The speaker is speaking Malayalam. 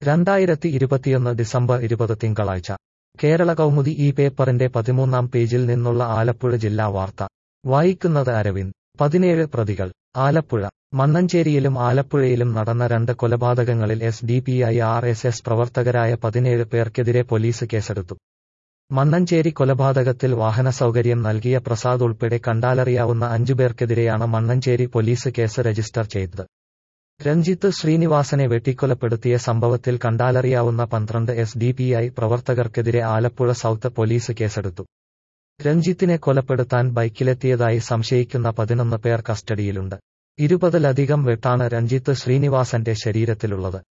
രണ്ടായിരത്തി ഇരുപത്തിയൊന്ന് ഡിസംബർ ഇരുപത് തിങ്കളാഴ്ച കേരള കൗമുദി ഈ പേപ്പറിന്റെ പതിമൂന്നാം പേജിൽ നിന്നുള്ള ആലപ്പുഴ ജില്ലാ വാർത്ത വായിക്കുന്നത് അരവിന്ദ് പതിനേഴ് പ്രതികൾ ആലപ്പുഴ മണ്ണഞ്ചേരിയിലും ആലപ്പുഴയിലും നടന്ന രണ്ട് കൊലപാതകങ്ങളിൽ S D P I R S S പ്രവർത്തകരായ പതിനേഴ് പേർക്കെതിരെ പോലീസ് കേസെടുത്തു മണ്ണഞ്ചേരി കൊലപാതകത്തിൽ വാഹനസൗകര്യം നൽകിയ പ്രസാദ് ഉൾപ്പെടെ കണ്ടാലറിയാവുന്ന അഞ്ചുപേർക്കെതിരെയാണ് മണ്ണഞ്ചേരി പോലീസ് കേസ് രജിസ്റ്റർ ചെയ്തത് രഞ്ജിത്ത് ശ്രീനിവാസനെ വെട്ടിക്കൊലപ്പെടുത്തിയ സംഭവത്തിൽ കണ്ടാലറിയാവുന്ന പന്ത്രണ്ട് എസ് ഡി പി ഐ പ്രവർത്തകർക്കെതിരെ ആലപ്പുഴ സൗത്ത് പോലീസ് കേസെടുത്തു രഞ്ജിത്തിനെ കൊലപ്പെടുത്താൻ ബൈക്കിലെത്തിയതായി സംശയിക്കുന്ന പതിനൊന്ന് പേർ കസ്റ്റഡിയിലുണ്ട് ഇരുപതിലധികം വെട്ടാണ് രഞ്ജിത്ത് ശ്രീനിവാസന്റെ ശരീരത്തിലുള്ളത്